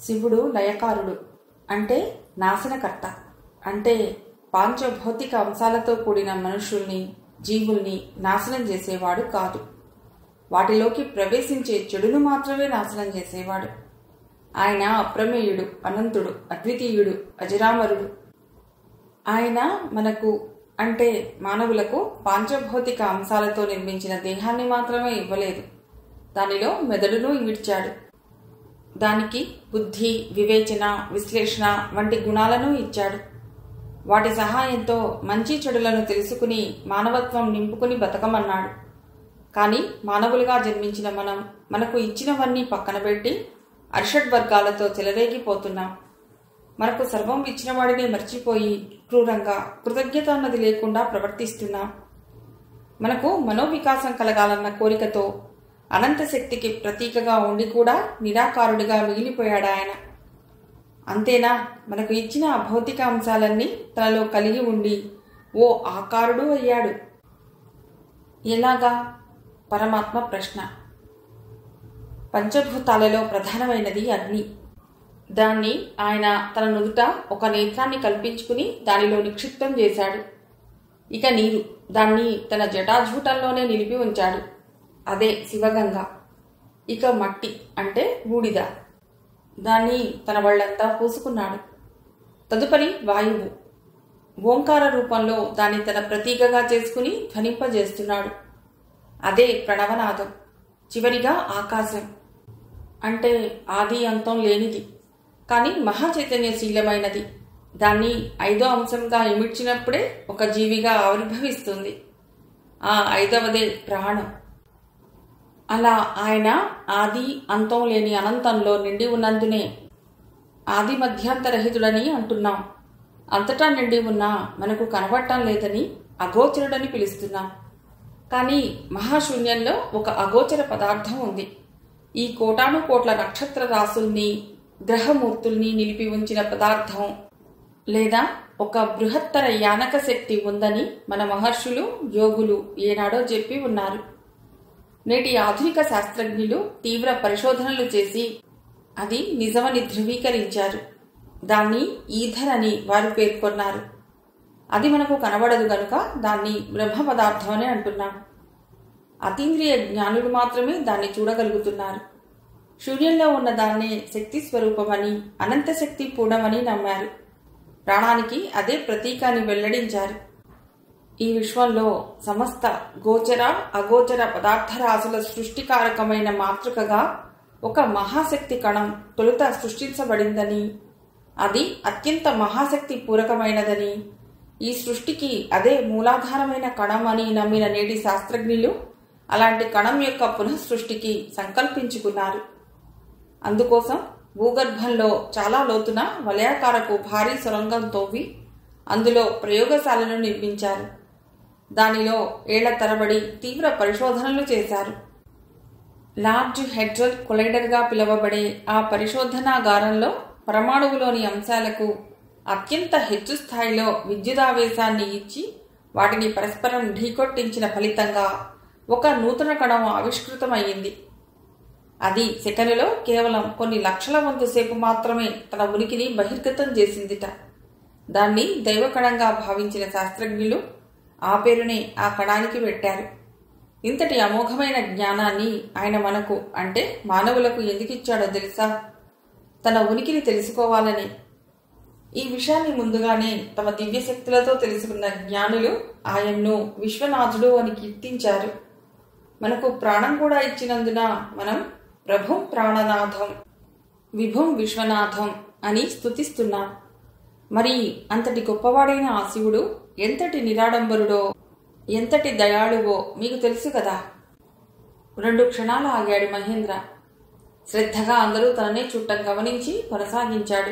శివుడు లయకారుడు అంటే నాశనకర్త అంటే పాంచభౌతిక అంశాలతో కూడిన మనుషుల్ని జీవుల్ని నాశనం చేసేవాడు కాదు వాటిలోకి ప్రవేశించే చెడును మాత్రమే నాశనం చేసేవాడు ఆయన అప్రమేయుడు అనంతుడు అద్వితీయుడు అజరామరుడు ఆయన మనకు అంటే మానవులకు పాంచభౌతిక అంశాలతో నిర్మించిన దేహాన్ని మాత్రమే ఇవ్వలేదు దానిలో మెదడును ఇమిడ్చాడు దానికి బుద్ధి వివేచన విశ్లేషణ వంటి గుణాలను ఇచ్చాడు వాటి సహాయంతో మంచి చెడులను తెలుసుకుని మానవత్వం నింపుకుని బతకమన్నాడు కానీ మానవులుగా జన్మించిన మనం మనకు ఇచ్చినవన్నీ పక్కన పెట్టి అర్షడ్ వర్గాలతో చెలరేగిపోతున్నాం మనకు సర్వం ఇచ్చిన వాడినే మర్చిపోయి క్రూరంగా కృతజ్ఞత అన్నది లేకుండా ప్రవర్తిస్తున్నాం మనకు మనోవికాసం కలగాలన్న కోరికతో అనంత శక్తికి ప్రతీకగా ఉండి కూడా నిరాకారుడిగా మిగిలిపోయాడు ఆయన అంతేనా మనకు ఇచ్చిన ఆ భౌతిక అంశాలన్నీ తనలో కలిగి ఉండి ఓ ఆకారుడు అయ్యాడు ఎలాగా పరమాత్మ ప్రశ్న పంచభూతాలలో ప్రధానమైనది అగ్ని దాన్ని ఆయన తన నుదుట ఒక నేత్రాన్ని కల్పించుకుని దానిలో నిక్షిప్తం చేశాడు ఇక నీరు దాన్ని తన జటాజూటంలోనే నిలిపి ఉంచాడు అదే శివగంగ ఇక మట్టి అంటే బూడిద దాన్ని తన వాళ్ళంతా పూసుకున్నాడు తదుపరి వాయువు ఓంకార రూపంలో దాన్ని తన ప్రతీకగా చేసుకుని ధ్వనింపజేస్తున్నాడు అదే ప్రణవనాదం చివరిగా ఆకాశం అంటే ఆది అంతం లేనిది కానీ మహాచైతన్యశీలమైనది దాన్ని ఐదో అంశంగా ఇమిడ్చినప్పుడే ఒక జీవిగా ఆవిర్భవిస్తుంది ఆ ఐదవదే ప్రాణం అలా ఆయన ఆది అంతం లేని అనంతంలో నిండి ఉన్నందునే ఆది మధ్యాంతరహితుడని అంటున్నాం అంతటా నిండి ఉన్నా మనకు కనబడటం లేదని అగోచరుడని పిలుస్తున్నాం కానీ మహాశూన్యంలో ఒక అగోచర పదార్థం ఉంది ఈ కోటాను కోట్ల నక్షత్ర రాసుల్ని గ్రహమూర్తుల్ని నిలిపి ఉంచిన పదార్థం లేదా ఒక బృహత్తర యానక శక్తి ఉందని మన మహర్షులు యోగులు ఏనాడో చెప్పి ఉన్నారు నేటి ఆధునిక శాస్త్రజ్ఞులు తీవ్ర పరిశోధనలు చేసి అది నిజమని ధృవీకరించారు దాన్ని ఈథర్ అని వారు పేర్కొన్నారు అది మనకు కనబడదు గనుక దాన్ని బ్రహ్మ పదార్థం అని అంటున్నాం అతీంద్రియ జ్ఞానులు మాత్రమే దాన్ని చూడగలుగుతున్నారు శూన్యంలో ఉన్న దాన్నే శక్తి స్వరూపమని అనంత శక్తి పూడమని నమ్మారు ప్రాణానికి అదే ప్రతీకాన్ని వెల్లడించారు ఈ విశ్వంలో సమస్త గోచర అగోచర పదార్థరాశుల సృష్టికారకమైన మాతృకగా ఒక మహాశక్తి కణం తొలుత సృష్టించబడిందని అది అత్యంత మహాశక్తి పూరకమైనదని ఈ సృష్టికి అదే మూలాధారమైన కణం అని నమ్మిన నేటి శాస్త్రజ్ఞులు అలాంటి కణం యొక్క పునఃసృష్టికి సంకల్పించుకున్నారు అందుకోసం భూగర్భంలో చాలా లోతున వలయాకారపు భారీ సొరంగం తవ్వి అందులో ప్రయోగశాలను నిర్మించారు దానిలో ఏళ్ల తరబడి తీవ్ర పరిశోధనలు చేశారు లార్జ్ హెడ్రల్ కొలైడర్గా పిలువబడే ఆ పరిశోధనాగారంలో పరమాణువులోని అంశాలకు అత్యంత హెచ్చు స్థాయిలో విద్యుదావేశాన్ని ఇచ్చి వాటిని పరస్పరం ఢీకొట్టించిన ఫలితంగా ఒక నూతన కణం ఆవిష్కృతమయ్యింది అది సెకనులో కేవలం కొన్ని లక్షల వంతు సేపు మాత్రమే తన ఉనికిని బహిర్గతం చేసిందిట దాన్ని దైవకణంగా భావించిన శాస్త్రజ్ఞులు ఆ పేరునే ఆ కణానికి పెట్టారు ఇంతటి అమోఘమైన జ్ఞానాన్ని ఆయన మనకు అంటే మానవులకు ఎందుకిచ్చాడో తెలుసా తన ఉనికిని తెలుసుకోవాలని ఈ విషయాన్ని ముందుగానే తమ దివ్యశక్తులతో తెలుసుకున్న జ్ఞానులు ఆయన్ను విశ్వనాథుడు అని కీర్తించారు మనకు ప్రాణం కూడా ఇచ్చినందున మనం ప్రభుం ప్రాణనాథం విభుం విశ్వనాథం అని స్తుతిస్తున్నాం మరి అంతటి గొప్పవాడైన ఆ శివుడు ఎంతటి నిరాడంబరుడో ఎంతటి దయాళువో మీకు తెలుసు కదా రెండు క్షణాలు ఆగాడు మహేంద్ర శ్రద్ధగా అందరూ తననే చుట్టం గమనించి కొనసాగించాడు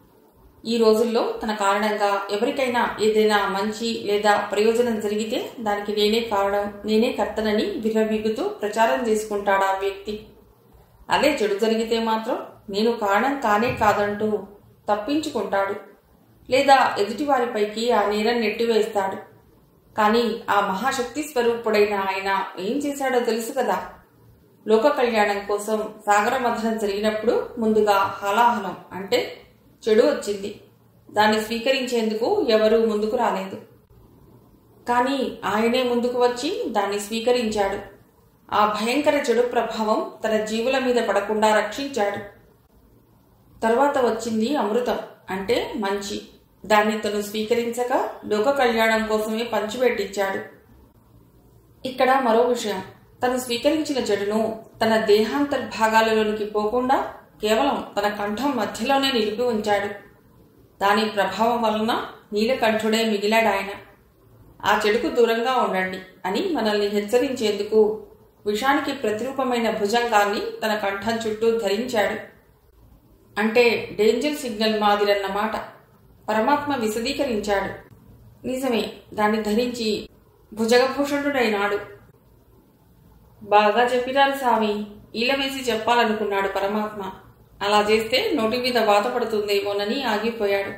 ఈ రోజుల్లో తన కారణంగా ఎవరికైనా ఏదైనా మంచి లేదా ప్రయోజనం జరిగితే దానికి నేనే కారణం నేనే కర్తనని విర్రవీగుతూ ప్రచారం చేసుకుంటాడా వ్యక్తి అదే చెడు జరిగితే మాత్రం నేను కారణం కానే కాదంటూ తప్పించుకుంటాడు లేదా ఎదుటివారిపైకి ఆ నేరం నెట్టివేస్తాడు కానీ ఆ మహాశక్తి స్వరూపుడైన ఆయన ఏం చేశాడో తెలుసు కదా లోక కళ్యాణం కోసం సాగర మథనం జరిగినప్పుడు ముందుగా హలాహలం అంటే చెడు వచ్చింది దాన్ని స్వీకరించేందుకు ఎవరూ ముందుకు రాలేదు కానీ ఆయనే ముందుకు వచ్చి దాన్ని స్వీకరించాడు ఆ భయంకర చెడు ప్రభావం తన జీవుల మీద పడకుండా రక్షించాడు తర్వాత వచ్చింది అమృతం అంటే మంచి దాన్ని తను స్వీకరించక లోక కళ్యాణం కోసమే పంచిపెట్టించాడు ఇక్కడ మరో విషయం తను స్వీకరించిన చెడును తన దేహాంతర్భాగాలలోనికి పోకుండా కేవలం తన కంఠం మధ్యలోనే నిలిపి ఉంచాడు దాని ప్రభావం వలన నీలకంఠుడే మిగిలాడు ఆయన ఆ చెడుకు దూరంగా ఉండండి అని మనల్ని హెచ్చరించేందుకు విషానికి ప్రతిరూపమైన భుజంగాన్ని తన కంఠం చుట్టూ ధరించాడు అంటే డేంజర్ సిగ్నల్ మాదిరన్నమాట పరమాత్మ విశదీకరించాడు నిజమే దాన్ని ధరించి భుజగభూషణుడైనాడు బాగా చెప్పినారు స్వామి ఈల వేసి చెప్పాలనుకున్నాడు పరమాత్మ అలా చేస్తే నోటి మీద బాధపడుతుందేమోనని ఆగిపోయాడు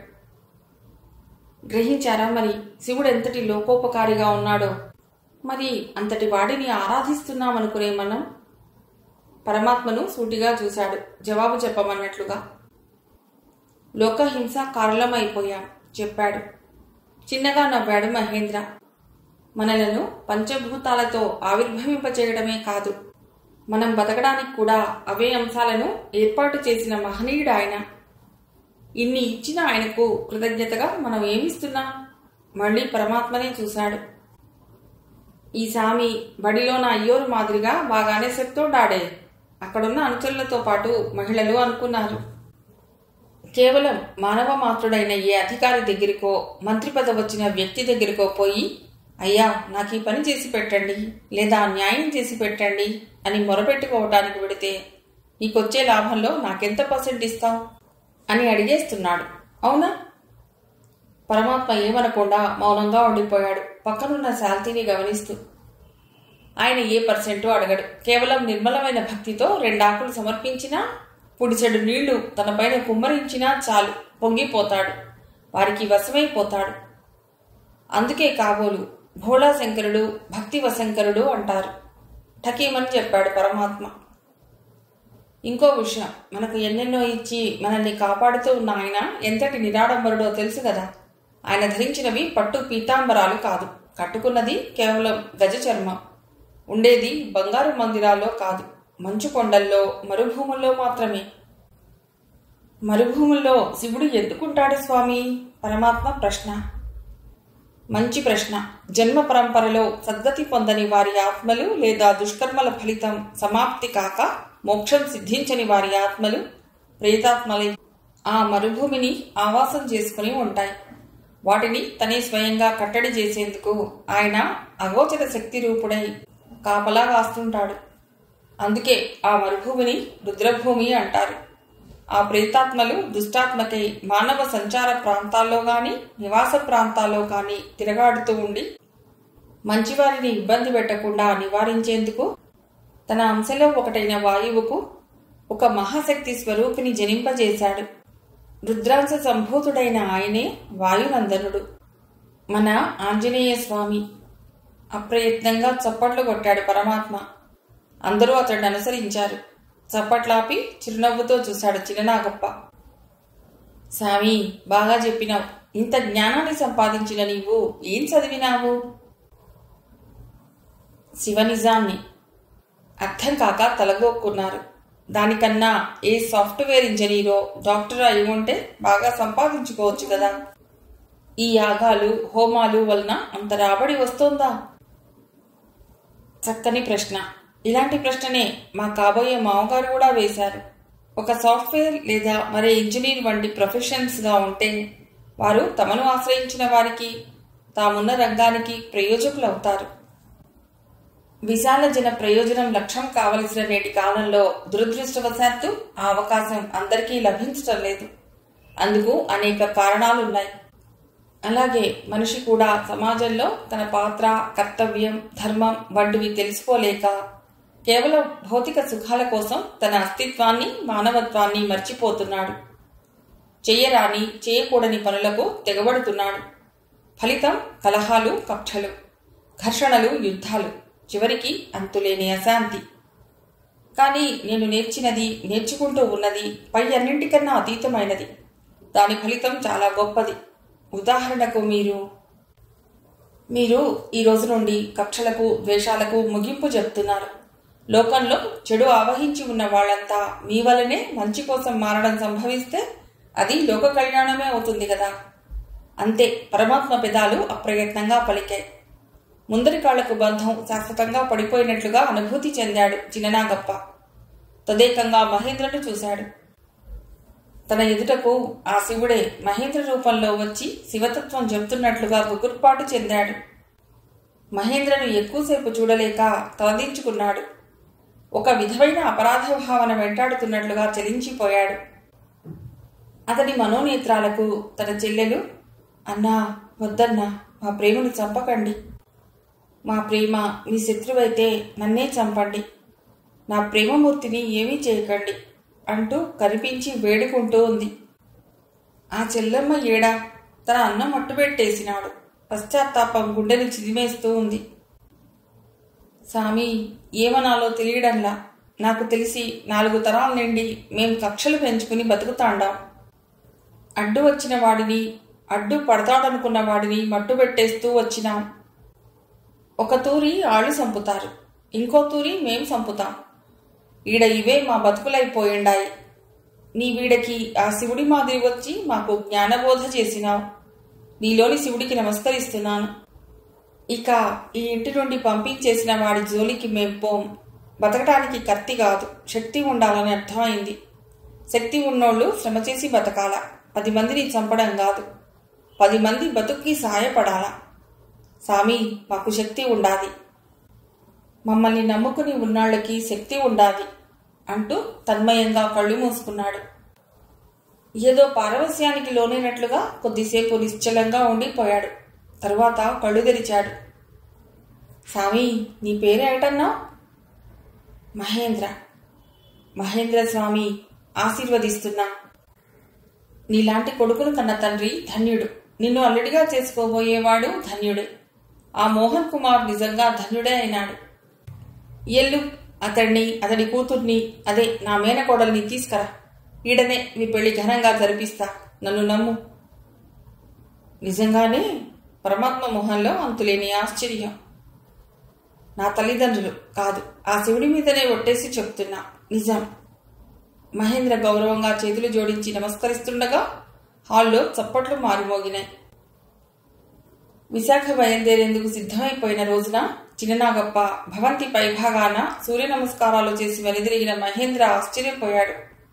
గ్రహించారా మరి శివుడు ఎంతటి లోకోపకారిగా ఉన్నాడో మరి అంతటి వాడిని ఆరాధిస్తున్నామనుకునే మనం పరమాత్మను సూటిగా చూశాడు జవాబు చెప్పమన్నట్లుగా లోకహింస కారణమైపోయాం చెప్పాడు చిన్నగా నవ్వాడు మహేంద్ర మనలను పంచభూతాలతో ఆవిర్భవింపచేయడమే కాదు మనం బతకడానికి కూడా అవే అంశాలను ఏర్పాటు చేసిన మహనీయుడు ఆయన ఇన్ని ఇచ్చిన ఆయనకు కృతజ్ఞతగా మనం ఏమిస్తున్నాం మళ్ళీ పరమాత్మనే చూశాడు ఈ సామి బడిలోన అయ్యోరు మాదిరిగా బాగానే చెప్తోడాడే అక్కడున్న అనుచరులతో పాటు మహిళలు అనుకున్నారు కేవలం మానవ మాత్రుడైన ఏ అధికారి దగ్గరికో మంత్రి పదవి వచ్చిన వ్యక్తి దగ్గరికో పోయి అయ్యా నాకు ఈ పని చేసి పెట్టండి లేదా న్యాయం చేసి పెట్టండి అని మొరపెట్టుకోవటానికి వెడితే నీకొచ్చే లాభంలో నాకెంత పర్సెంట్ ఇస్తావు అని అడిగేస్తున్నాడు అవునా పరమాత్మ ఏమనకుండా మౌనంగా ఉండిపోయాడు పక్కనున్న శాంతిని గమనిస్తూ ఆయన ఏ పర్సెంటో అడగడు కేవలం నిర్మలమైన భక్తితో రెండాకులు సమర్పించినా పుడిచెడు నీళ్లు తనపైన కుమ్మరించినా చాలు పొంగిపోతాడు వారికి వశమైపోతాడు అందుకే కాబోలు భోళా శంకరుడు భక్తి వశంకరుడు అంటారు ఠకీమని చెప్పాడు పరమాత్మ ఇంకో విషయం మనకు ఎన్నెన్నో ఇచ్చి మనల్ని కాపాడుతూ ఉన్న ఆయన ఎంతటి నిరాడంబరుడో తెలుసు కదా ఆయన ధరించినవి పట్టు పీతాంబరాలు కాదు కట్టుకున్నది కేవలం గజ చర్మం ఉండేది బంగారు మందిరాల్లో కాదు మంచు కొండల్లో మరుభూముల్లో మాత్రమే మరుభూముల్లో శివుడు ఎందుకుంటాడు స్వామి పరమాత్మ ప్రశ్న మంచి ప్రశ్న జన్మ పరంపరలో సద్గతి పొందని వారి ఆత్మలు లేదా దుష్కర్మల ఫలితం సమాప్తి కాక మోక్షం సిద్ధించని వారి ఆత్మలు ప్రేతాత్మలై ఆ మరుభూమిని ఆవాసం చేసుకుని ఉంటాయి వాటిని తనే స్వయంగా కట్టడి చేసేందుకు ఆయన అగోచర శక్తి రూపుడై కాపలా కాస్తుంటాడు అందుకే ఆ మరుభూమిని రుద్రభూమి అంటారు ఆ ప్రేతాత్మలు దుష్టాత్మకై మానవ సంచార ప్రాంతాల్లో గాని నివాస ప్రాంతాల్లో గాని తిరగాడుతూ ఉండి మంచివారిని ఇబ్బంది పెట్టకుండా నివారించేందుకు తన అంశలో ఒకటైన వాయువుకు ఒక మహాశక్తి స్వరూపిని జనింపజేశాడు రుద్రాంశ సంభూతుడైన ఆయనే వాయునందనుడు మన ఆంజనేయ స్వామి అప్రయత్నంగా చప్పట్లు కొట్టాడు పరమాత్మ అందరూ అతడిని అనుసరించారు చప్పట్లాపి చిరునవ్వుతో చూశాడు చిన్ననాగప్ప స్వామి బాగా చెప్పినావు ఇంత జ్ఞానాన్ని సంపాదించిన నీవు ఏం చదివినావు శివనిజాన్ని అర్థం కాక తలగొక్కున్నారు దానికన్నా ఏ సాఫ్ట్వేర్ ఇంజనీరో డాక్టర్ అయి ఉంటే బాగా సంపాదించుకోవచ్చు కదా ఈ యాగాలు హోమాలు వలన అంత రాబడి వస్తోందా చక్కని ప్రశ్న ఇలాంటి ప్రశ్ననే మా కాబోయే మామగారు కూడా వేశారు ఒక సాఫ్ట్వేర్ లేదా మరే ఇంజనీర్ వంటి ప్రొఫెషన్స్గా ఉంటే వారు తమను ఆశ్రయించిన వారికి తామున్న రంగానికి ప్రయోజకులు అవుతారు విశాల జన ప్రయోజనం లక్ష్యం కావలసిన నేటి కాలంలో దురదృష్టవశాత్తు ఆ అవకాశం అందరికీ లభించటం లేదు అందుకు అనేక కారణాలున్నాయి అలాగే మనిషి కూడా సమాజంలో తన పాత్ర కర్తవ్యం ధర్మం వంటివి తెలుసుకోలేక కేవలం భౌతిక సుఖాల కోసం తన అస్తిత్వాన్ని మానవత్వాన్ని మర్చిపోతున్నాడు చెయ్యరాని చేయకూడని పనులకు తెగబడుతున్నాడు ఫలితం కలహాలు కక్షలు ఘర్షణలు యుద్ధాలు చివరికి అంతులేని అశాంతి కానీ నేను నేర్చినది నేర్చుకుంటూ ఉన్నది పై అన్నింటికన్నా అతీతమైనది దాని ఫలితం చాలా గొప్పది ఉదాహరణకు మీరు మీరు ఈ రోజు నుండి కక్షలకు ద్వేషాలకు ముగింపు చెప్తున్నారు లోకంలో చెడు ఆవహించి ఉన్న వాళ్ళంతా మీ వల్లనే మంచి కోసం మారడం సంభవిస్తే అది లోక కళ్యాణమే అవుతుంది కదా అంతే పరమాత్మ పెదాలు అప్రయత్నంగా పలికాయి ముందరి కాళ్లకు బంధం శాశ్వతంగా పడిపోయినట్లుగా అనుభూతి చెందాడు చిన్ననాగప్ప తదేకంగా మహేంద్రను చూశాడు తన ఎదుటకు ఆ శివుడే మహేంద్ర రూపంలో వచ్చి శివతత్వం చెబుతున్నట్లుగా గుగుర్పాటు చెందాడు మహేంద్రను ఎక్కువసేపు చూడలేక తలదించుకున్నాడు ఒక విధమైన అపరాధ భావన వెంటాడుతున్నట్లుగా చలించిపోయాడు అతడి మనోనేత్రాలకు తన చెల్లెలు అన్నా వద్దన్నా మా ప్రేమను చంపకండి మా ప్రేమ మీ శత్రువైతే నన్నే చంపండి నా ప్రేమమూర్తిని ఏమీ చేయకండి అంటూ కనిపించి వేడుకుంటూ ఉంది ఆ చెల్లెమ్మ ఏడా తన అన్నం మట్టుబెట్టేసినాడు పశ్చాత్తాపం గుండెని చిదిమేస్తూ ఉంది సామి ఏమనాలో తెలియడంలా నాకు తెలిసి నాలుగు తరాల నుండి మేం కక్షలు పెంచుకుని బతుకుతాండాం అడ్డు వచ్చిన వాడిని అడ్డు పడతాడనుకున్న వాడిని మట్టుబెట్టేస్తూ వచ్చినాం ఒక తూరి ఆళ్ళు సంపుతారు ఇంకో తూరి మేం సంపుతాం ఈడ ఇవే మా బతుకులైపోయిండాయి నీ వీడకి ఆ శివుడి మాదిరి వచ్చి మాకు జ్ఞానబోధ చేసినావు నీలోని శివుడికి నమస్కరిస్తున్నాను ఇక ఈ ఇంటి నుండి పంపించేసిన వాడి జోలికి మేం పోం బతకటానికి కత్తి కాదు శక్తి ఉండాలని అర్థమైంది శక్తి ఉన్నోళ్ళు శ్రమ చేసి బతకాల పది మందిని చంపడం కాదు పది మంది బతుక్కి సాయపడాలా సామి మాకు శక్తి ఉండాలి మమ్మల్ని నమ్ముకుని ఉన్నాళ్ళకి శక్తి ఉండాలి అంటూ తన్మయంగా కళ్ళు మూసుకున్నాడు ఏదో పారవస్యానికి లోనైనట్లుగా కొద్దిసేపు నిశ్చలంగా ఉండిపోయాడు తరువాత కళ్ళు తెరిచాడు స్వామి నీ పేరేటన్నా మహేంద్ర మహేంద్ర స్వామి ఆశీర్వదిస్తున్నా నీలాంటి కొడుకును కన్న తండ్రి ధన్యుడు నిన్ను అల్లుడిగా చేసుకోబోయేవాడు ధన్యుడే ఆ మోహన్ కుమార్ నిజంగా ధన్యుడే అయినాడు ఎల్లు అతడిని అతడి కూతుర్ని అదే నా మేనకోడల్ని తీసుకురా ఈడనే మీ పెళ్లి ఘనంగా జరిపిస్తా నన్ను నమ్ము నిజంగానే పరమాత్మ మొహంలో అంతులేని ఆశ్చర్యం నా తల్లిదండ్రులు కాదు ఆ శివుడి మీదనే ఒట్టేసి చెప్తున్నా నిజం మహేంద్ర గౌరవంగా చేతులు జోడించి నమస్కరిస్తుండగా హాల్లో చప్పట్లు మారుమోగినాయి విశాఖ బయలుదేరేందుకు సిద్ధమైపోయిన రోజున చిన్ననాగప్ప భవంతి పైభాగాన సూర్య నమస్కారాలు చేసి వెనుదిరిగిన మహేంద్ర ఆశ్చర్యపోయాడు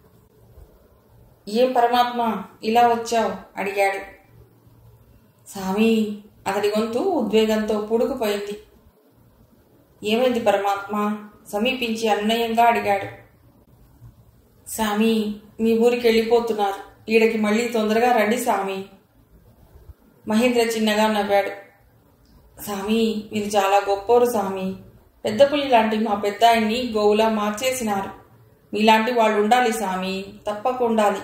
ఏం పరమాత్మ ఇలా వచ్చావు అడిగాడు స్వామి అతడి గొంతు ఉద్వేగంతో పూడుకుపోయింది ఏమైంది పరమాత్మ సమీపించి అన్నయంగా అడిగాడు స్వామి మీ ఊరికి వెళ్ళిపోతున్నారు ఈడకి మళ్ళీ తొందరగా రండి స్వామి మహేంద్ర చిన్నగా నవ్వాడు స్వామి మీరు చాలా గొప్పోరు స్వామి పెద్ద పులి లాంటి మా పెద్ద ఆయన్ని గోవులా మార్చేసినారు మీలాంటి వాళ్ళు ఉండాలి స్వామి తప్పక ఉండాలి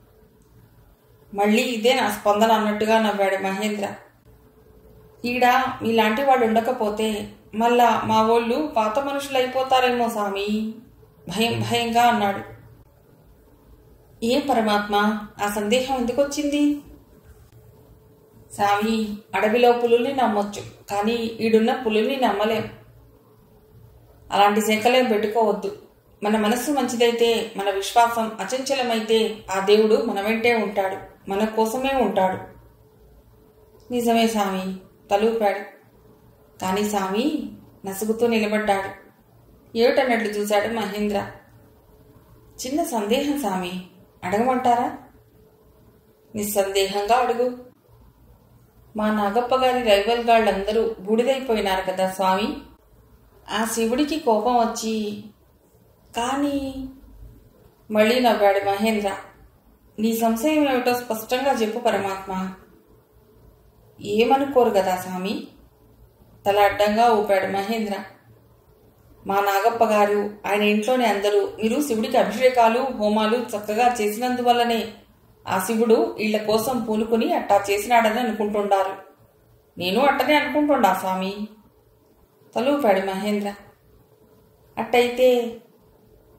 మళ్ళీ ఇదే నా స్పందన అన్నట్టుగా నవ్వాడు మహేంద్ర ఈడ మీలాంటి వాళ్ళు ఉండకపోతే మళ్ళా మా వాళ్ళు పాత మనుషులైపోతారేమో స్వామి భయం భయంగా అన్నాడు ఏం పరమాత్మ ఆ సందేహం ఎందుకు వచ్చింది స్వామి అడవిలో పులుల్ని నమ్మొచ్చు కానీ ఈడున్న పులుల్ని నమ్మలేం అలాంటి శంకలేం పెట్టుకోవద్దు మన మనస్సు మంచిదైతే మన విశ్వాసం అచంచలమైతే ఆ దేవుడు మన వెంటే ఉంటాడు మన కోసమే ఉంటాడు నిజమే స్వామి తలూపాడు కానీ స్వామి నసుగుతూ నిలబడ్డాడు ఏమిటన్నట్లు చూశాడు మహేంద్ర చిన్న సందేహం స్వామి అడగమంటారా నిస్సందేహంగా అడుగు మా నాగప్ప గారి రైవల్ గాళ్ళందరూ బూడిదైపోయినారు కదా స్వామి ఆ శివుడికి కోపం వచ్చి కానీ మళ్ళీ నవ్వాడు మహేంద్ర నీ సంశయం ఏమిటో స్పష్టంగా చెప్పు పరమాత్మ ఏమనుకోరు కదా స్వామి తల అడ్డంగా ఊపాడు మహేంద్ర మా నాగప్ప గారు ఆయన ఇంట్లోని అందరూ మీరు శివుడికి అభిషేకాలు హోమాలు చక్కగా చేసినందువల్లనే ఆ శివుడు వీళ్ల కోసం పూనుకుని అట్టా చేసినాడని అనుకుంటుండారు నేను అట్టనే అనుకుంటుండా స్వామి తలూపాడు మహేంద్ర అట్టయితే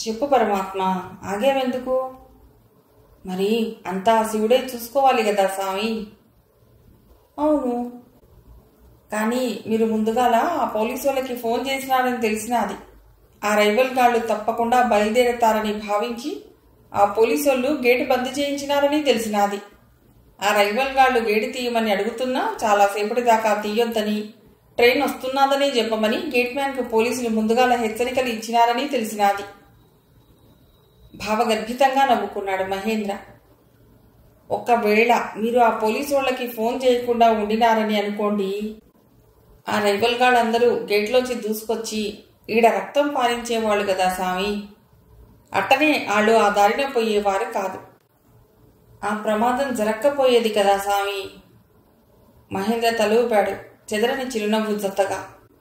చెప్పు పరమాత్మ ఆగేవెందుకు మరి అంతా శివుడే చూసుకోవాలి కదా స్వామి అవును కానీ మీరు ముందుగాల ఆ పోలీసు వాళ్ళకి ఫోన్ చేసినారని తెలిసినది ఆ రైవల్ గాళ్ళు తప్పకుండా బయలుదేరతారని భావించి ఆ పోలీసు వాళ్ళు గేటు బంద్ చేయించినారని తెలిసినది ఆ రైవల్ గాళ్ళు గేటు తీయమని అడుగుతున్నా చాలాసేపటి దాకా తీయొద్దని ట్రైన్ వస్తున్నదని చెప్పమని గేట్ మ్యాన్కు పోలీసులు ముందుగాల హెచ్చరికలు ఇచ్చినారని తెలిసినది భావగర్భితంగా నవ్వుకున్నాడు మహేంద్ర ఒకవేళ మీరు ఆ పోలీసు వాళ్ళకి ఫోన్ చేయకుండా ఉండినారని అనుకోండి ఆ రైబల్ గాళ్ళందరూ గేట్లోంచి దూసుకొచ్చి ఈడ రక్తం పారించేవాళ్ళు కదా స్వామి అట్టనే వాళ్ళు ఆ దారిన పోయేవారు కాదు ఆ ప్రమాదం జరక్కపోయేది కదా స్వామి మహేంద్ర తలూపాడు చెదరని చిరునవ్వు జత్తగా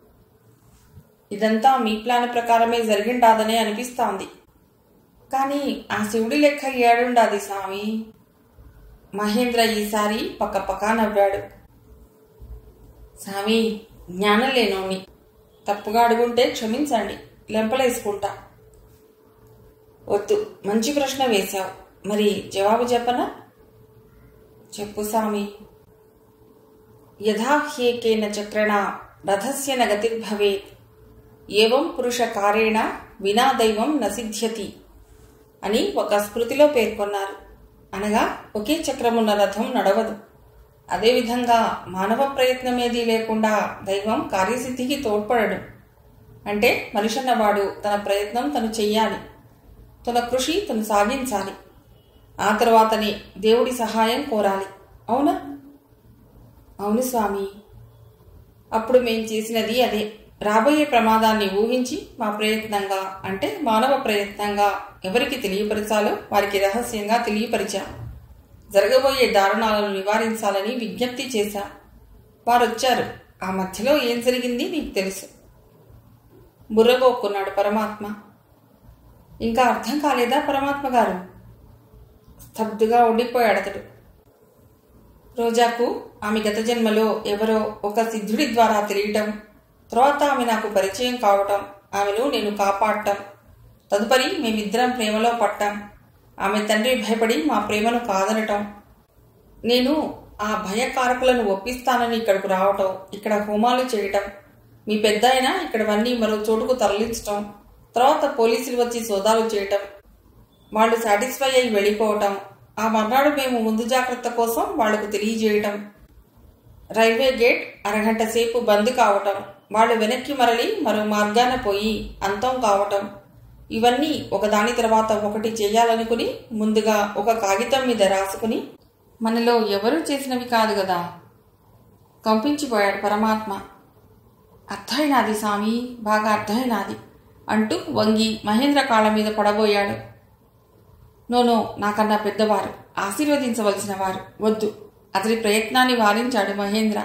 ఇదంతా మీ ప్లాన్ ప్రకారమే జరిగిండాదనే అనిపిస్తోంది కానీ ఆ శివుడి లెక్క ఏడుండాది స్వామి మహేంద్ర ఈసారి పక్కపక్క నవ్వాడు స్వామి జ్ఞానం లేనోని తప్పుగా అడుగుంటే క్షమించండి లెంపలేసుకుంటా వద్దు మంచి ప్రశ్న వేశావు మరి జవాబు చెప్పనా చెప్పు స్వామి యథాహ్యేకేన చక్రణ రథస్య న గతిర్భవేత్ ఏవం పురుష కారేణ వినా దైవం నసిద్ధ్యతి అని ఒక స్మృతిలో పేర్కొన్నారు అనగా ఒకే చక్రమున్న రథం నడవదు అదేవిధంగా మానవ ప్రయత్నమేదీ లేకుండా దైవం కార్యసిద్ధికి తోడ్పడడు అంటే మనిషి అన్నవాడు తన ప్రయత్నం తను చెయ్యాలి తన కృషి తను సాగించాలి ఆ తర్వాతనే దేవుడి సహాయం కోరాలి అవునా అవును స్వామి అప్పుడు మేం చేసినది అదే రాబోయే ప్రమాదాన్ని ఊహించి మా ప్రయత్నంగా అంటే మానవ ప్రయత్నంగా ఎవరికి తెలియపరచాలో వారికి రహస్యంగా తెలియపరిచాం జరగబోయే దారుణాలను నివారించాలని విజ్ఞప్తి చేశాం వారొచ్చారు ఆ మధ్యలో ఏం జరిగింది నీకు తెలుసు బుర్రగోక్కున్నాడు పరమాత్మ ఇంకా అర్థం కాలేదా పరమాత్మ గారు స్తబ్దుగా ఉండిపోయాడు అతడు రోజాకు ఆమె గత జన్మలో ఎవరో ఒక సిద్ధుడి ద్వారా తెలియటం తర్వాత ఆమె నాకు పరిచయం కావటం ఆమెను నేను కాపాడటం తదుపరి మేమిద్దరం ప్రేమలో పట్టాం ఆమె తండ్రి భయపడి మా ప్రేమను కాదనటం నేను ఆ భయకారకులను ఒప్పిస్తానని ఇక్కడకు రావటం ఇక్కడ హోమాలు చేయటం మీ పెద్ద అయినా ఇక్కడవన్నీ మరో చోటుకు తరలించటం తర్వాత పోలీసులు వచ్చి సోదాలు చేయటం వాళ్ళు సాటిస్ఫై అయి వెళ్ళిపోవటం ఆ మర్నాడు మేము ముందు జాగ్రత్త కోసం వాళ్లకు తెలియజేయటం రైల్వే గేట్ అరగంట సేపు బంద్ కావటం వాళ్ళు వెనక్కి మరలి మరో మార్గాన పోయి అంతం కావటం ఇవన్నీ ఒకదాని తర్వాత ఒకటి చేయాలనుకుని ముందుగా ఒక కాగితం మీద రాసుకుని మనలో ఎవరూ చేసినవి కాదు కదా కంపించిపోయాడు పరమాత్మ అర్థమైనాది స్వామి బాగా అర్థమైనాది అంటూ వంగి మహేంద్ర కాళ్ళ మీద పడబోయాడు నోనో నాకన్నా పెద్దవారు ఆశీర్వదించవలసిన వారు వద్దు అతడి ప్రయత్నాన్ని వారించాడు మహేంద్ర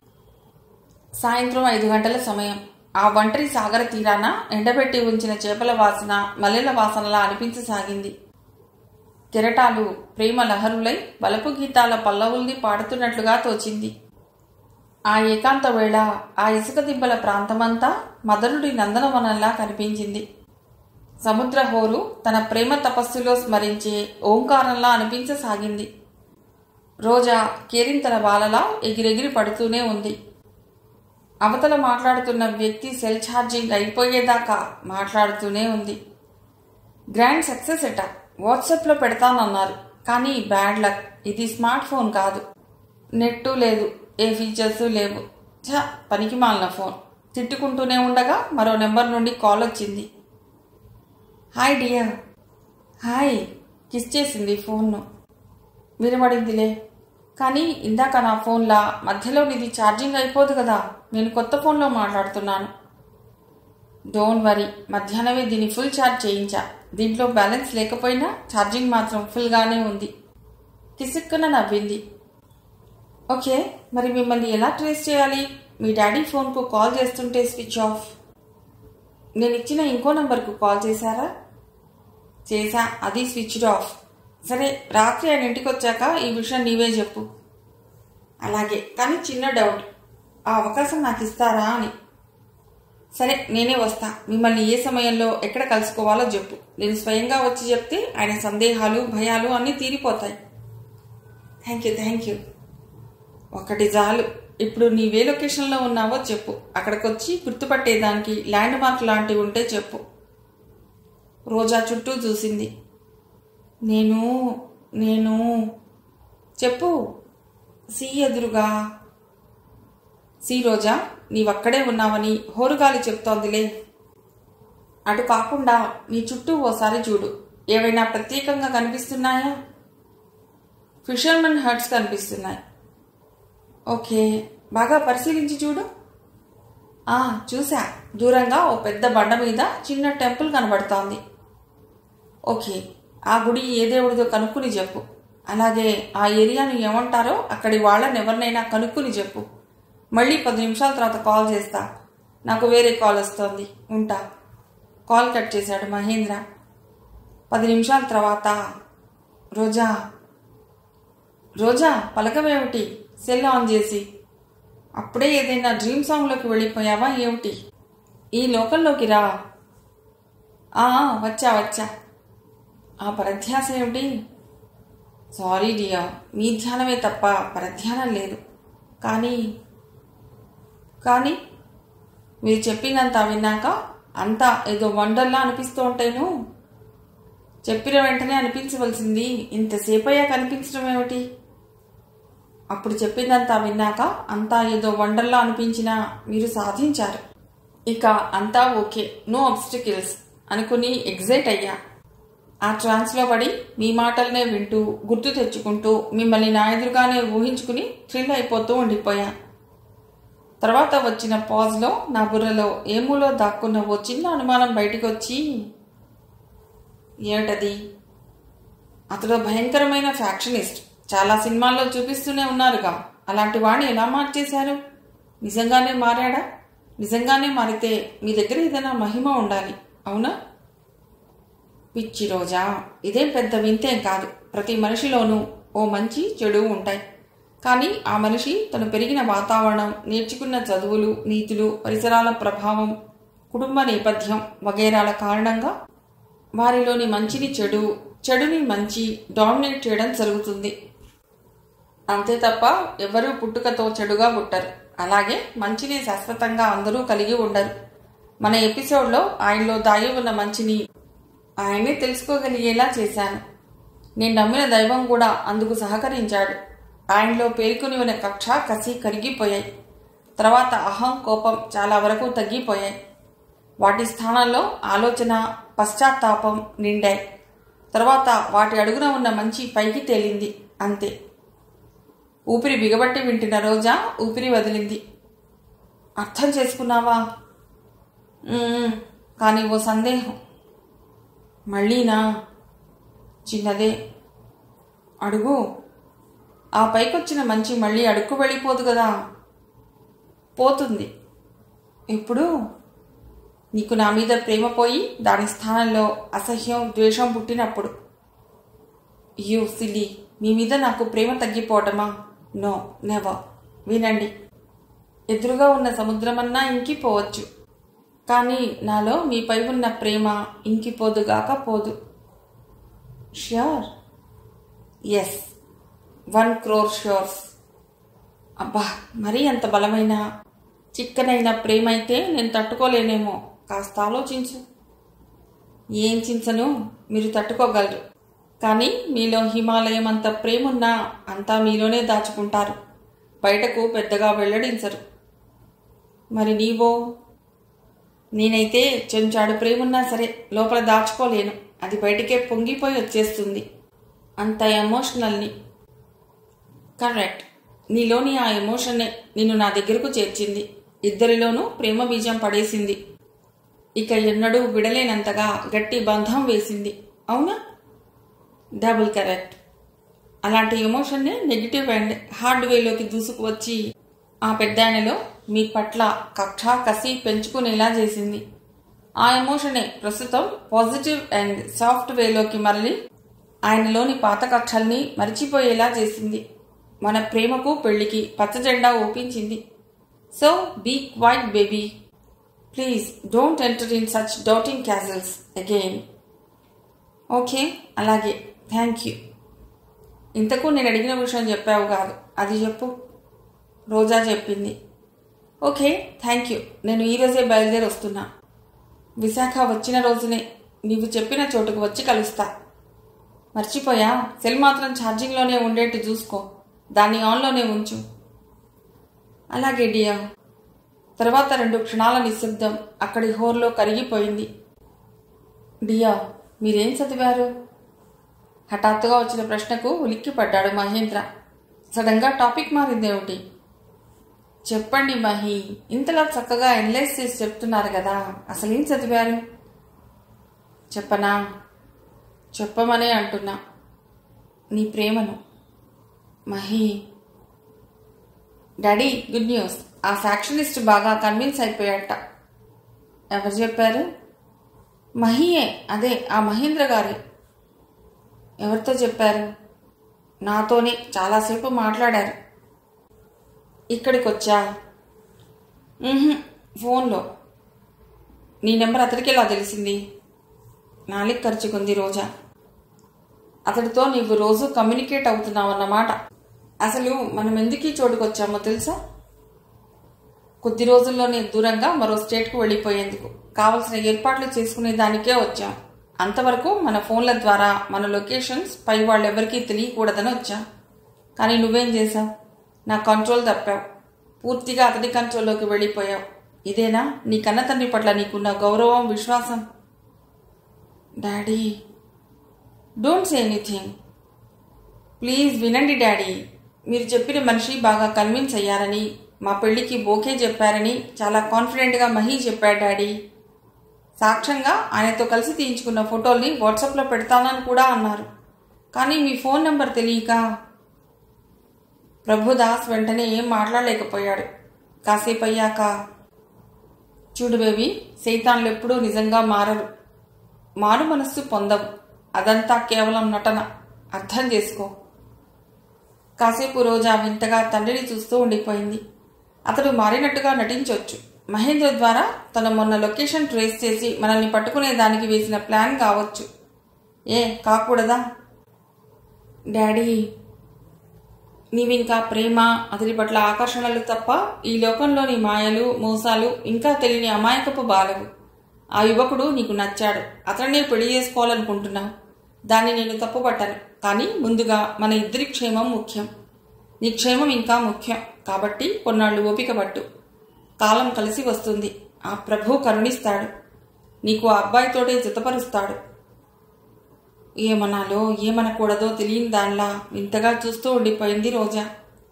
సాయంత్రం ఐదు గంటల సమయం ఆ ఒంటరి సాగర తీరాన ఎండబెట్టి ఉంచిన చేపల వాసన మల్లెల వాసనలా అనిపించసాగింది కెరటాలు ప్రేమ లహరులై బలపు గీతాల పల్లవుల్ని పాడుతున్నట్లుగా తోచింది ఆ ఏకాంత వేళ ఆ ఇసుక దిబ్బల ప్రాంతమంతా మదనుడి నందనవనంలా కనిపించింది సముద్ర హోరు తన ప్రేమ తపస్సులో స్మరించే ఓంకారంలా అనిపించసాగింది రోజా కేరింతల బాలలా ఎగిరెగిరి పడుతూనే ఉంది అవతల మాట్లాడుతున్న వ్యక్తి సెల్ ఛార్జింగ్ అయిపోయేదాకా మాట్లాడుతూనే ఉంది గ్రాండ్ సక్సెస్ ఎట వాట్సాప్లో పెడతానన్నారు కానీ బ్యాడ్ లక్ ఇది స్మార్ట్ ఫోన్ కాదు నెట్టు లేదు ఏ ఫీచర్స్ లేవు ఛ పనికి మాలిన ఫోన్ తిట్టుకుంటూనే ఉండగా మరో నెంబర్ నుండి కాల్ వచ్చింది హాయ్ డియర్ హాయ్ కిస్ చేసింది ఫోన్ను వినబడిందిలే కానీ ఇందాక నా ఫోన్లా మధ్యలో నీది ఛార్జింగ్ అయిపోదు కదా నేను కొత్త ఫోన్లో మాట్లాడుతున్నాను డోంట్ వరీ మధ్యాహ్నమే దీన్ని ఫుల్ ఛార్జ్ చేయించా దీంట్లో బ్యాలెన్స్ లేకపోయినా ఛార్జింగ్ మాత్రం ఫుల్గానే ఉంది కిసిక్కున నవ్వింది ఓకే మరి మిమ్మల్ని ఎలా ట్రేస్ చేయాలి మీ డాడీ ఫోన్కు కాల్ చేస్తుంటే స్విచ్ ఆఫ్ నేను ఇచ్చిన ఇంకో నంబర్కు కాల్ చేశారా చేశా అది స్విచ్డ్ ఆఫ్ సరే రాత్రి ఆయన ఇంటికి వచ్చాక ఈ విషయం నీవే చెప్పు అలాగే కానీ చిన్న డౌట్ ఆ అవకాశం నాకు ఇస్తారా అని సరే నేనే వస్తా మిమ్మల్ని ఏ సమయంలో ఎక్కడ కలుసుకోవాలో చెప్పు నేను స్వయంగా వచ్చి చెప్తే ఆయన సందేహాలు భయాలు అన్నీ తీరిపోతాయి థ్యాంక్ యూ థ్యాంక్ యూ ఒకటి చాలు ఇప్పుడు నీవే లొకేషన్లో ఉన్నావో చెప్పు అక్కడికి వచ్చి గుర్తుపట్టేదానికి ల్యాండ్ మార్క్ లాంటివి ఉంటే చెప్పు రోజా చుట్టూ చూసింది నేను నేను చెప్పు సి ఎదురుగా సి రోజా నీవక్కడే ఉన్నావని హోరుగాలి చెప్తోందిలే అటు కాకుండా నీ చుట్టూ ఓసారి చూడు ఏవైనా ప్రత్యేకంగా కనిపిస్తున్నాయా ఫిషర్మన్ హర్ట్స్ కనిపిస్తున్నాయి ఓకే బాగా పరిశీలించి చూడు ఆ చూసా దూరంగా ఓ పెద్ద బండ మీద చిన్న టెంపుల్ కనబడుతోంది ఓకే ఆ గుడి ఏ దేవుడిదో కనుక్కుని చెప్పు అలాగే ఆ ఏరియాను ఏమంటారో అక్కడి వాళ్ళని ఎవరినైనా కనుక్కుని చెప్పు మళ్ళీ పది నిమిషాల తర్వాత కాల్ చేస్తా నాకు వేరే కాల్ వస్తోంది ఉంటా కాల్ కట్ చేశాడు మహేంద్ర పది నిమిషాల తర్వాత రోజా రోజా పలకమేమిటి సెల్ ఆన్ చేసి అప్పుడే ఏదైనా డ్రీమ్ సాంగ్లోకి వెళ్ళిపోయావా ఏమిటి ఈ లోకంలోకి రా ఆ వచ్చా వచ్చా ఆ పరధ్యాస ఏమిటి సారీ డియా మీ ధ్యానమే తప్ప పరధ్యానం లేదు కానీ కానీ మీరు చెప్పిందంత విన్నాక అంతా ఏదో వండర్లా అనిపిస్తూ ఉంటేను చెప్పిన వెంటనే అనిపించవలసింది ఇంతసేపు అయ్యాక అనిపించడం ఏమిటి అప్పుడు చెప్పిందంతా విన్నాక అంతా ఏదో వండర్లా అనిపించినా మీరు సాధించారు ఇక అంతా ఓకే నో అబ్స్టికల్స్ అనుకుని ఎగ్జైట్ అయ్యా ఆ ట్రాన్స్లో పడి మీ మాటలనే వింటూ గుర్తు తెచ్చుకుంటూ మిమ్మల్ని నా ఎదురుగానే ఊహించుకుని థ్రిల్ అయిపోతూ ఉండిపోయా తర్వాత వచ్చిన పాజ్లో నా బుర్రలో ఏమూలో దాక్కున్న ఓ చిన్న అనుమానం బయటికి వచ్చి ఏమిటది అతడు భయంకరమైన ఫ్యాక్షనిస్ట్ చాలా సినిమాల్లో చూపిస్తూనే ఉన్నారుగా అలాంటి వాడిని ఎలా మార్చేశారు నిజంగానే మారాడా నిజంగానే మారితే మీ దగ్గర ఏదైనా మహిమ ఉండాలి అవునా పిచ్చి రోజా ఇదేం పెద్ద వింతేం కాదు ప్రతి మనిషిలోనూ ఓ మంచి చెడు ఉంటాయి కానీ ఆ మనిషి తను పెరిగిన వాతావరణం నేర్చుకున్న చదువులు నీతులు పరిసరాల ప్రభావం కుటుంబ నేపథ్యం వగైరాల కారణంగా వారిలోని మంచిని చెడు చెడుని మంచి డామినేట్ చేయడం జరుగుతుంది అంతే తప్ప ఎవరూ పుట్టుకతో చెడుగా పుట్టరు అలాగే మంచిని శాశ్వతంగా అందరూ కలిగి ఉండరు మన ఎపిసోడ్లో ఆయనలో దాగి ఉన్న మంచిని ఆయనే తెలుసుకోగలిగేలా చేశాను నేను నమ్మిన దైవం కూడా అందుకు సహకరించాడు ఆయనలో పేర్కొని ఉన్న కక్ష కసి కరిగిపోయాయి తర్వాత అహం కోపం చాలా వరకు తగ్గిపోయాయి వాటి స్థానంలో ఆలోచన పశ్చాత్తాపం నిండాయి తర్వాత వాటి అడుగున ఉన్న మంచి పైకి తేలింది అంతే ఊపిరి బిగబట్టి వింటున్న రోజా ఊపిరి వదిలింది అర్థం చేసుకున్నావా "ఉమ్, కానీ ఓ సందేహం మళ్ళీనా చిన్నదే అడుగు ఆ పైకొచ్చిన మంచి మళ్ళీ అడుక్కు వెళ్ళిపోదు కదా పోతుంది ఇప్పుడు నీకు నా మీద ప్రేమ పోయి దాని స్థానంలో అసహ్యం ద్వేషం పుట్టినప్పుడు యూ సిలి మీ మీద నాకు ప్రేమ తగ్గిపోవటమా నో నెవర్ వినండి ఎదురుగా ఉన్న సముద్రమన్నా ఇంకిపోవచ్చు కానీ నాలో మీపై ఉన్న ప్రేమ ఇంకిపోదుగాక పోదు sure yes one crore sures అబ్బా మరీ అంత బలమైన చిక్కనైన ప్రేమ అయితే నేను తట్టుకోలేనేమో కాస్త ఆలోచించు ఏం చించను మీరు తట్టుకోగలరు కానీ మీలో హిమాలయం అంత ప్రేమున్నా అంతా మీలోనే దాచుకుంటారు బయటకు పెద్దగా వెల్లడించరు మరి నీవో నేనైతే చెంచాడు ప్రేమున్నా సరే లోపల దాచుకోలేను అది బయటికే పొంగిపోయి వచ్చేస్తుంది అంత ఎమోషనల్ని కరెక్ట్ నీలోని ఆ ఎమోషన్నే నిన్ను నా దగ్గరకు చేర్చింది ఇద్దరిలోనూ ప్రేమ బీజం పడేసింది ఇక ఎన్నడూ విడలేనంతగా గట్టి బంధం వేసింది అవునా డబుల్ కరెక్ట్ అలాంటి ఎమోషన్ని నెగిటివ్ అండ్ హార్డ్ వేలోకి దూసుకువచ్చి ఆ పెద్దాయనలో మీ పట్ల కక్ష కసి పెంచుకునేలా చేసింది ఆ ఎమోషనే ప్రస్తుతం పాజిటివ్ అండ్ సాఫ్ట్ వేలోకి మరలి ఆయనలోని పాత కక్షల్ని మరిచిపోయేలా చేసింది మన ప్రేమకు పెళ్లికి పచ్చ జెండా ఊపించింది so be quiet baby please don't enter in such doubting casuals again okay అలాగే థ్యాంక్ యూ ఇంతకు నేను అడిగిన విషయం చెప్పావు కాదు అది చెప్పు రోజా చెప్పింది ఓకే థ్యాంక్ యూ నేను ఈరోజే బయలుదేరి వస్తున్నా విశాఖ వచ్చిన రోజునే నీవు చెప్పిన చోటుకు వచ్చి కలుస్తా మర్చిపోయా సెల్ మాత్రం ఛార్జింగ్లోనే ఉండేట్టు చూసుకో దాన్ని ఆన్లోనే ఉంచు అలాగే డియా తర్వాత రెండు క్షణాల నిశ్శబ్దం అక్కడి హోర్లో కరిగిపోయింది డియా మీరేం చదివారు హఠాత్తుగా వచ్చిన ప్రశ్నకు ఉలిక్కిపడ్డాడు మహేంద్ర సడన్గా టాపిక్ మారిందేమిటి చెప్పండి మహి ఇంతలా చక్కగా ఎనలైజ్ చేసి చెప్తున్నారు కదా అసలేం చదివారు చెప్పనా చెప్పమనే అంటున్నా నీ ప్రేమను మహి డాడీ గుడ్ న్యూస్ ఆ ఫ్యాక్షనిస్ట్ బాగా కన్విన్స్ అయిపోయాట ఎవరు చెప్పారు మహియే అదే ఆ మహేంద్ర గారే ఎవరితో చెప్పారు నాతోనే చాలాసేపు మాట్లాడారు ఇక్కడికి వచ్చా మ్మ్హ్, ఫోన్లో నీ నెంబర్ అతడికి ఎలా తెలిసింది నాలిక్ ఖర్చుకుంది రోజా అతడితో నీవు రోజు కమ్యూనికేట్ అవుతున్నావు అన్నమాట అసలు మనం ఎందుకు ఈ చోటుకొచ్చామో తెలుసా కొద్ది రోజుల్లోనే దూరంగా మరో స్టేట్కు వెళ్ళిపోయేందుకు కావలసిన ఏర్పాట్లు చేసుకునే దానికే వచ్చాం అంతవరకు మన ఫోన్ల ద్వారా మన లొకేషన్స్ పై వాళ్ళెవరికీ తెలియకూడదని వచ్చాం కానీ నువ్వేం చేశావు నా కంట్రోల్ తప్పావు పూర్తిగా అతడి కంట్రోల్లోకి వెళ్ళిపోయావు ఇదేనా నీ కన్న తండ్రి పట్ల నీకున్న గౌరవం విశ్వాసం daddy don't say anything please వినండి డాడీ మీరు చెప్పిన మనిషి బాగా కన్విన్స్ అయ్యారని మా పెళ్లికి ఓకే చెప్పారని చాలా కాన్ఫిడెంట్గా మహి చెప్పాడు డాడీ సాక్ష్యంగా ఆయనతో కలిసి తీయించుకున్న ఫోటోల్ని వాట్సాప్లో పెడతానని కూడా అన్నారు కానీ మీ ఫోన్ నెంబర్ తెలియక ప్రభుదాస్ వెంటనే ఏం మాట్లాడలేకపోయాడు కాసేపు అయ్యాక చూడు బేబీ సైతాన్లు ఎప్పుడూ నిజంగా మారరు మారు మనస్సు పొందవు అదంతా కేవలం నటన అర్థం చేసుకో కాసేపు రోజా వింతగా తండ్రిని చూస్తూ ఉండిపోయింది అతడు మారినట్టుగా నటించవచ్చు మహేంద్ర ద్వారా తన మొన్న లొకేషన్ ట్రేస్ చేసి మనల్ని పట్టుకునే దానికి వేసిన ప్లాన్ కావచ్చు ఏ కాకూడదా డాడీ నీవింకా ప్రేమ అతడి పట్ల ఆకర్షణలు తప్ప ఈ లోకంలోని మాయలు మోసాలు ఇంకా తెలియని అమాయకపు బాలవు ఆ యువకుడు నీకు నచ్చాడు అతన్నే పెళ్లి చేసుకోవాలనుకుంటున్నావు దాన్ని నేను తప్పుపట్టాను కానీ ముందుగా మన ఇద్దరి క్షేమం ముఖ్యం నీ క్షేమం ఇంకా ముఖ్యం కాబట్టి కొన్నాళ్ళు ఓపిక పట్టు కాలం కలిసి వస్తుంది ఆ ప్రభు కరుణిస్తాడు నీకు ఆ అబ్బాయితోటే జతపరుస్తాడు ఏమనాలో ఏమనకూడదో తెలియని దానిలా వింతగా చూస్తూ ఉండిపోయింది రోజా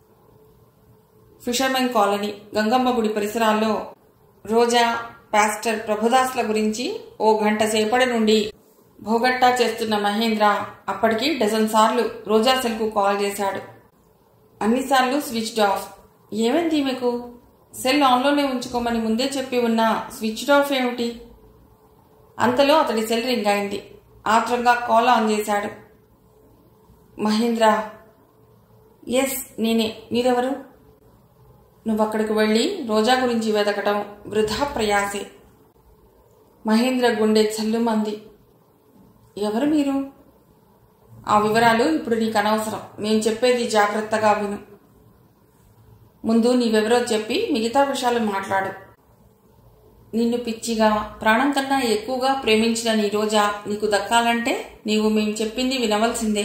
ఫిషర్మెన్ కాలనీ గంగమ్మ గుడి పరిసరాల్లో రోజా పాస్టర్ ప్రభుదాస్ల గురించి ఓ గంట సేపటి నుండి భోగట్టా చేస్తున్న మహేంద్ర అప్పటికి డజన్ సార్లు రోజా సెల్కు కాల్ చేశాడు అన్నిసార్లు స్విచ్డ్ ఆఫ్ ఏమైంది మీకు సెల్ ఆన్లోనే ఉంచుకోమని ముందే చెప్పి ఉన్న స్విచ్డ్ ఆఫ్ ఏమిటి అంతలో అతడి సెల్ రింగ్ అయింది ఆత్రంగా కాల్ ఆన్ చేశాడు మహేంద్ర ఎస్ నేనే మీరెవరు నువ్వు అక్కడికి వెళ్ళి రోజా గురించి వెతకటం వృధా ప్రయాసే మహేంద్ర గుండె చల్లుమంది ఎవరు మీరు ఆ వివరాలు ఇప్పుడు నీకు అనవసరం నేను చెప్పేది జాగ్రత్తగా విను ముందు నీవెవరో చెప్పి మిగతా విషయాలు మాట్లాడు నిన్ను పిచ్చిగా ప్రాణం కన్నా ఎక్కువగా ప్రేమించిన నీ రోజా నీకు దక్కాలంటే నీవు మేము చెప్పింది వినవలసిందే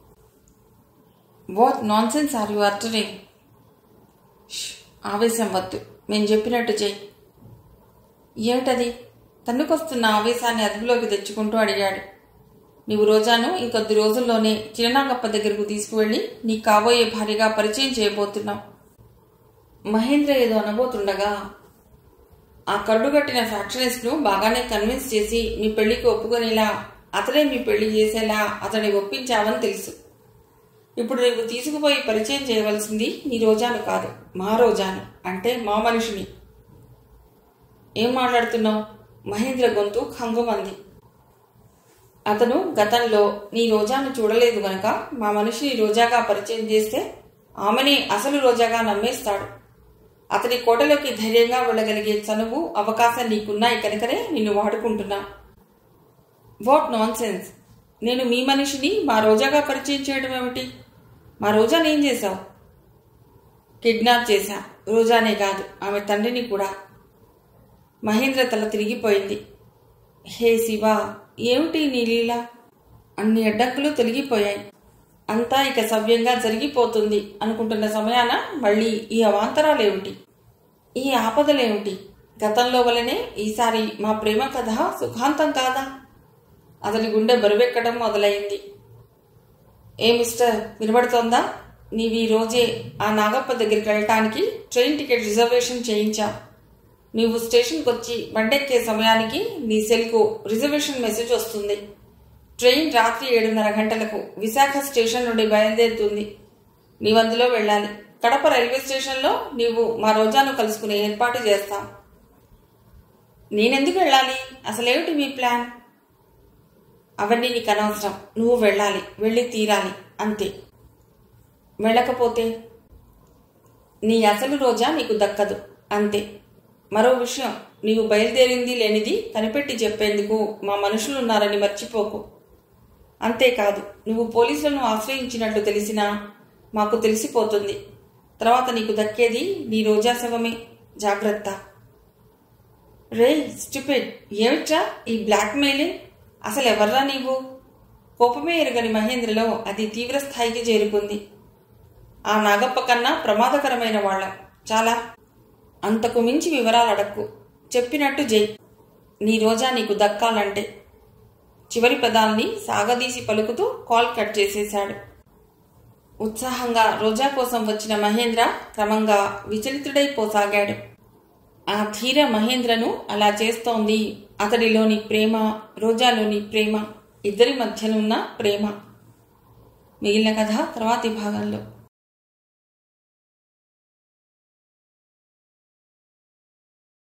what nonsense are you uttering ఆవేశం వద్దు మేము చెప్పినట్టు చెయ్యి ఏమిటది తన్నుకొస్తున్న ఆవేశాన్ని అదుపులోకి తెచ్చుకుంటూ అడిగాడు నీవు రోజాను ఇంకొద్ది రోజుల్లోనే చిన్ననాగప్ప దగ్గరకు తీసుకువెళ్ళి నీ కాబోయే భార్యగా పరిచయం చేయబోతున్నావు మహేంద్ర ఏదో అనబోతుండగా ఆ కరుడుగట్టిన ఫ్యాక్షనిస్ట్ను బాగానే కన్విన్స్ చేసి మీ పెళ్లికి ఒప్పుకొనేలా అతడే మీ పెళ్లి చేసేలా అతన్ని ఒప్పించావని తెలుసు ఇప్పుడు నీవు తీసుకుపోయి పరిచయం చేయవలసింది నీ రోజాను కాదు మా రోజాను అంటే మా మనిషిని ఏం మాట్లాడుతున్నావు మహేంద్ర గొంతు ఖంగుమంది అతను గతంలో నీ రోజాను చూడలేదు గనక మా మనిషిని రోజాగా పరిచయం చేస్తే ఆమెని అసలు రోజాగా నమ్మేస్తాడు అతని కోటలోకి ధైర్యంగా వెళ్ళగలిగే చనువు అవకాశం నీకున్నాయి కనుకనే నిన్ను వాడుకుంటున్నా వాట్ నాన్ సెన్స్ నేను మీ మనిషిని మా రోజాగా పరిచయం చేయడం ఏమిటి మా రోజాని ఏం చేశావు కిడ్నాప్ చేశా రోజానే కాదు ఆమె తండ్రిని కూడా మహేంద్ర తల తిరిగిపోయింది హే శివ ఏమిటి నీ లీల అన్ని అడ్డంకులు తొలగిపోయాయి అంతా ఇక సవ్యంగా జరిగిపోతుంది అనుకుంటున్న సమయాన మళ్ళీ ఈ అవాంతరాలేమిటి ఈ ఆపదలేమిటి గతంలో వలనే ఈసారి మా ప్రేమ కథ సుఖాంతం కాదా అతని గుండె బరువెక్కడం మొదలైంది ఏ మిస్టర్ వినబడుతోందా నీవు ఈ రోజే ఆ నాగప్ప దగ్గరికి వెళ్ళటానికి ట్రైన్ టికెట్ రిజర్వేషన్ చేయించా నీవు స్టేషన్కి వచ్చి బండెక్కే సమయానికి నీ సెల్కు రిజర్వేషన్ మెసేజ్ వస్తుంది ట్రైన్ రాత్రి ఏడున్నర గంటలకు విశాఖ స్టేషన్ నుండి బయలుదేరుతుంది నీవందులో వెళ్ళాలి కడప రైల్వే స్టేషన్లో నీవు మా రోజాను కలుసుకునే ఏర్పాటు చేస్తాం నేనెందుకు వెళ్ళాలి అసలేమిటి మీ ప్లాన్ అవన్నీ నీకు అనవసరం నువ్వు వెళ్ళాలి వెళ్ళి తీరాలి అంతే వెళ్ళకపోతే నీ అసలు రోజా నీకు దక్కదు అంతే మరో విషయం నీవు బయలుదేరింది లేనిది కనిపెట్టి చెప్పేందుకు మా మనుషులున్నారని మర్చిపోకు అంతేకాదు నువ్వు పోలీసులను ఆశ్రయించినట్టు తెలిసినా మాకు తెలిసిపోతుంది తర్వాత నీకు దక్కేది నీ రోజా శవమే జాగ్రత్త రే స్టూపిడ్ ఏమిట్రా ఈ బ్లాక్ మెయిలింగ్ అసలు ఎవర్రా నీవు కోపమే ఎరుగని మహేంద్రలో అది తీవ్ర స్థాయికి చేరుకుంది ఆ నాగప్ప కన్నా ప్రమాదకరమైన వాళ్ళం చాలా అంతకు మించి వివరాలు అడక్కు చెప్పినట్టు జై నీ రోజా నీకు దక్కాలంటే చివరి పదాల్ని సాగదీసి పలుకుతూ కాల్ కట్ చేసేశాడు ఉత్సాహంగా రోజా కోసం వచ్చిన మహేంద్ర క్రమంగా విచలితుడైపోసాగాడు ఆ ధీర మహేంద్రను అలా చేస్తోంది అతడిలోని ప్రేమ రోజాలోని ప్రేమ ఇద్దరి మధ్యనున్న ప్రేమ మిగిలిన కథ తర్వాతి భాగంలో